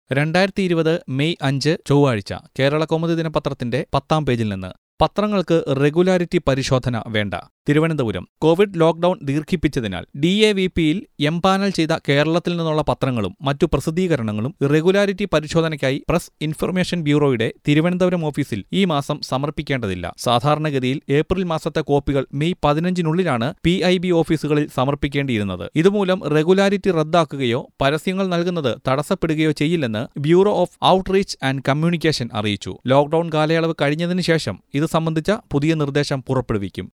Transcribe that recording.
രണ്ടായിരത്തി ഇരുപത് മെയ് അഞ്ച് ചൊവ്വാഴ്ച കേരള കൗമുദി ദിനപത്രത്തിന്റെ പത്താം പേജിൽ നിന്ന് പത്രങ്ങൾക്ക് റെഗുലാരിറ്റി പരിശോധന വേണ്ട തിരുവനന്തപുരം കോവിഡ് ലോക്ഡൌൺ ദീർഘിപ്പിച്ചതിനാൽ ഡി എ വി പിയിൽ എംപാനൽ ചെയ്ത കേരളത്തിൽ നിന്നുള്ള പത്രങ്ങളും മറ്റു പ്രസിദ്ധീകരണങ്ങളും റെഗുലാരിറ്റി പരിശോധനയ്ക്കായി പ്രസ് ഇൻഫർമേഷൻ ബ്യൂറോയുടെ തിരുവനന്തപുരം ഓഫീസിൽ ഈ മാസം സമർപ്പിക്കേണ്ടതില്ല സാധാരണഗതിയിൽ ഏപ്രിൽ മാസത്തെ കോപ്പികൾ മെയ് പതിനഞ്ചിനുള്ളിലാണ് പി ഐ ബി ഓഫീസുകളിൽ സമർപ്പിക്കേണ്ടിയിരുന്നത് ഇതുമൂലം റെഗുലാരിറ്റി റദ്ദാക്കുകയോ പരസ്യങ്ങൾ നൽകുന്നത് തടസ്സപ്പെടുകയോ ചെയ്യില്ലെന്ന് bureau of outreach and communication അറിയിച്ചു ലോക്ഡൌൺ കാലയളവ് കഴിഞ്ഞതിനു ശേഷം ഇത് സംബന്ധിച്ച പുതിയ നിർദ്ദേശം പുറപ്പെടുവിക്കും